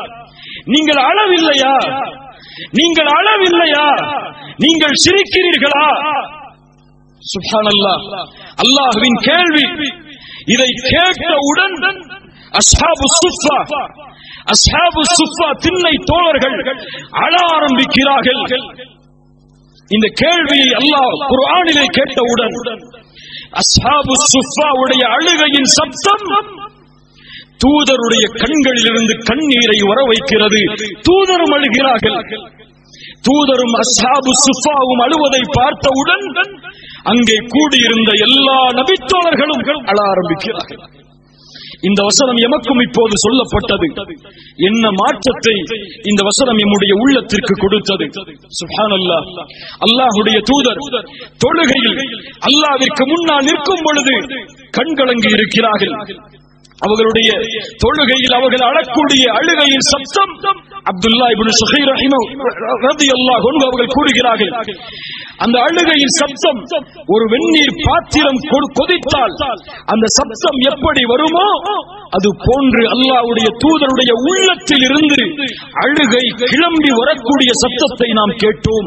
நீங்கள் அளவில்லையா நீங்கள் அளவில்லையா நீங்கள் சிரிக்கிறீர்களா சுப்ஹானல்லாஹ் அல்லாஹ்வின் கேள்வி இதை கேட்டவுடன் அஸ்ஹாபு சுஃபா அஸ்ஹாபு சுஃபா திண்ணை தோழர்கள் அழ ஆரம்பிக்கிறார்கள் இந்த கேள்வியை அல்லாஹ் குர்ஆனிலே கேட்டவுடன் அஸ்ஹாபு சுஃபாவுடைய அழுகையின் சப்தம் தூதருடைய கண்களிலிருந்து கண்ணீரை வர வைக்கிறது தூதரும் அழுகிறார்கள் தூதரும் அஸ்ஹாபு சுஃபாவும் அழுவதை பார்த்தவுடன் அங்கே கூடியிருந்த எல்லா நபித்தோழர்களும் அழ ஆரம்பிக்கிறார்கள் இந்த வசனம் எமக்கும் இப்போது சொல்லப்பட்டது என்ன மாற்றத்தை இந்த வசனம் எம்முடைய உள்ளத்திற்கு கொடுத்தது சுப்ஹானல்லாஹ் அல்லாஹ்வுடைய தூதர் தொழுகையில் அல்லாஹ்விற்கு முன்னால் நிற்கும் பொழுது கண்கலங்கி இருக்கிறார்கள் அவர்களுடைய தொழுகையில் அவர்கள் அழக்கூடிய அழுகையின் சப்தம் அப்துல்லா இப்னு சுஹைர் ரஹிமஹு ரலியல்லாஹு அன்ஹு அவர்கள் கூறுகிறார்கள் அந்த அழுகையின் சப்தம் ஒரு வெந்நீர் பாத்திரம் கொ- கொதித்தால் அந்த சப்தம் எப்படி வருமோ அது போன்று அல்லாஹ்வுடைய தூதருடைய உள்ளத்தில் இருந்து அழுகை கிளம்பி வரக்கூடிய சத்தத்தை நாம் கேட்டோம்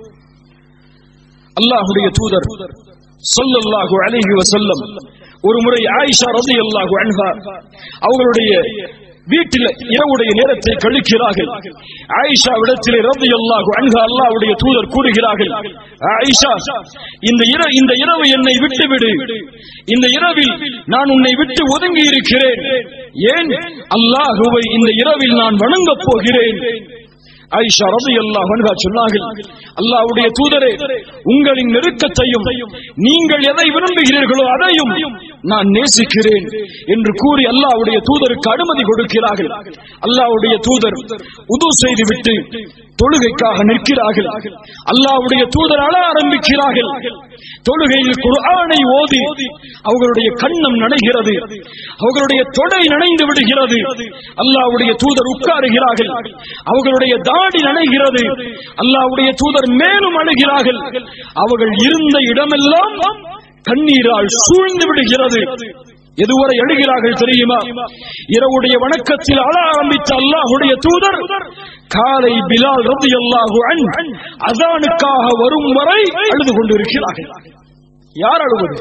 அல்லாஹ்வுடைய தூதர் ஸல்லல்லாஹு அலைஹி வஸல்லம் ஒரு முறை ஆயிஷா ரலியல்லாஹு அன்ஹா அவர்களுடைய வீட்டில் இரவுடைய நேரத்தை கழிக்கிறார்கள் ஆயிஷா விடத்திலே ரலியல்லாஹு அன்ஹா அல்லாஹ்வுடைய தூதர் கூறுகிறார்கள் ஆயிஷா இந்த இர இந்த இரவு என்னை விட்டுவிடு இந்த இரவில் நான் உன்னை விட்டு ஒதுங்கி இருக்கிறேன் ஏன் அல்லாஹுவை இந்த இரவில் நான் வணங்கப் போகிறேன் ஆயிஷா ரலியல்லாஹு அன்ஹா சொன்னார்கள் அல்லாஹ்வுடைய தூதரே உங்களின் நெருக்கத்தையும் நீங்கள் எதை விரும்புகிறீர்களோ அதையும் நான் நேசிக்கிறேன் என்று கூறி அல்லாஹ்வுடைய தூதருக்கு அனுமதி கொடுக்கிறார்கள் அல்லாஹ்வுடைய தூதர் உது செய்துவிட்டு தொழுகைக்காக நிற்கிறார்கள் அல்லாஹ்வுடைய தூதர் அழ ஆரம்பிக்கிறார்கள் தொழுகையில் குர்ஆனை ஓதி அவர்களுடைய கண்ணம் நனைகிறது அவர்களுடைய தொடை நனைந்து விடுகிறது அல்லாஹ்வுடைய தூதர் உட்காருகிறார்கள் அவர்களுடைய தாடி நனைகிறது அல்லாஹ்வுடைய தூதர் மேலும் அழுகிறார்கள் அவர்கள் இருந்த இடமெல்லாம் கண்ணீரால் சூழ்ந்து விடுகிறது எதுவரை எழுகிறார்கள் தெரியுமா இரவுடைய வணக்கத்தில் அழ ஆரம்பித்த அல்லாஹுடைய தூதர் காலை பிலால் ரலியல்லாஹு அன்ஹு அசானுக்காக வரும் வரை அழுது கொண்டிருக்கிறார்கள் யார் அழுவது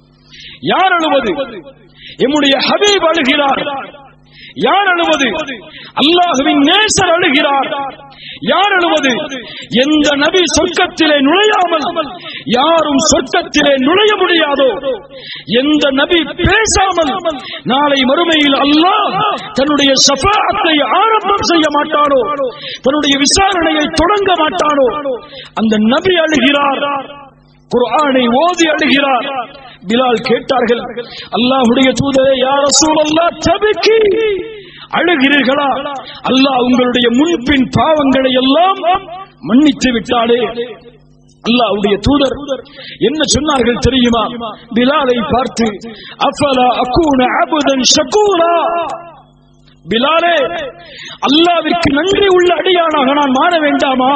யார் அழுவது எம்முடைய ஹபீப் அழுகிறார் யார் அழுவது அல்லாஹுவின் நேசர் அழுகிறார் யார் அழுவது எந்த நபி சொர்க்கத்திலே நுழையாமல் யாரும் சொர்க்கத்திலே நுழைய முடியாதோ எந்த நபி பேசாமல் நாளை மறுமையில் அல்லாஹ் தன்னுடைய ஷஃபாஅத்தை ஆரம்பம் செய்ய மாட்டானோ தன்னுடைய விசாரணையை தொடங்க மாட்டானோ அந்த நபி அழுகிறார் குர்ஆனை ஓதி அழுகிறார் பிலால் கேட்டார்கள் அல்லாஹ்வுடைய தூதரே யா ரசூலல்லாஹ் தபக்கி அழுகிறீர்களா அல்லாஹ் உங்களுடைய முன்பின் பாவங்களை எல்லாம் மன்னித்து விட்டாளே அல்லாஹ்வுடைய தூதர் என்ன சொன்னார்கள் தெரியுமா பிலாலை பார்த்து அஃபலா அகூன அபுதன் ஷகூரா பிலாலே அல்லாவிற்கு நன்றி உள்ள அடியானாக நான் மாற வேண்டாமா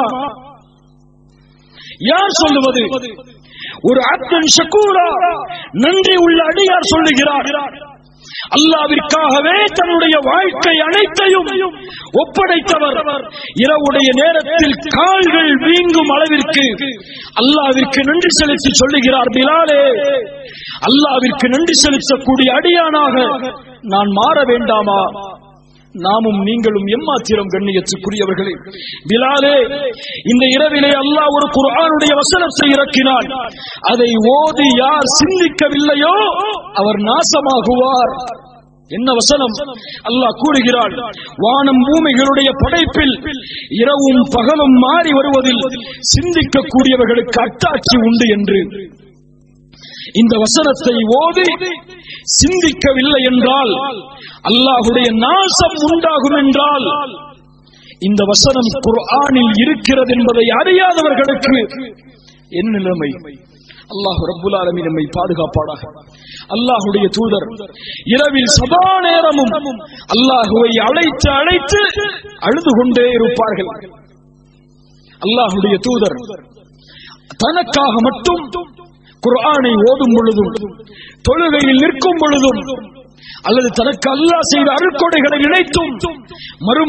யார் சொல்லுவது ஒரு அப்தன் ஷக்கூரா நன்றி உள்ள அடியார் சொல்லுகிறார் அல்லாவிற்காகவே தன்னுடைய வாழ்க்கை அனைத்தையும் ஒப்படைத்தவர் இரவுடைய நேரத்தில் கால்கள் வீங்கும் அளவிற்கு அல்லாவிற்கு நன்றி செலுத்தி சொல்லுகிறார் பிலாலே அல்லாவிற்கு நன்றி செலுத்தக்கூடிய அடியானாக நான் மாற வேண்டாமா நாமும் நீங்களும் எம்மாத்திரம் கண்ணியத்துக்குரியவர்களே பிலாலே இந்த இரவிலே அல்லாஹ் ஒரு குர்ஆனுடைய வசனத்தை இறக்கினான் அதை ஓதி யார் சிந்திக்கவில்லையோ அவர் நாசமாகுவார் என்ன வசனம் அல்லாஹ் கூறுகிறான் வானம் பூமிகளுடைய படைப்பில் இரவும் பகலும் மாறி வருவதில் சிந்திக்கக்கூடியவர்களுக்கு அட்டாட்சி உண்டு என்று இந்த வசனத்தை ஓதி சிந்திக்கவில்லை என்றால் அல்லாஹுடைய நாசம் உண்டாகும் என்றால் இந்த வசனம் குர்ஆனில் இருக்கிறது என்பதை அறியாதவர்களுக்கு என்ன நிலைமை அல்லாஹ் ரப்புல் ஆலமீன் நம்மை பாதுகாப்பாடாக அல்லாஹுடைய தூதர் இரவில் சதா நேரமும் அல்லாஹுவை அழைத்து அழைத்து அழுது கொண்டே இருப்பார்கள் அல்லாஹுடைய தூதர் தனக்காக மட்டும் குர்ஆனை ஓதும் பொழுதும் தொழுகையில் நிற்கும் பொழுதும் அல்லது தனக்கு அல்லாஹ் செய்த அருட்கொடைகளை நினைத்தும் மறுமை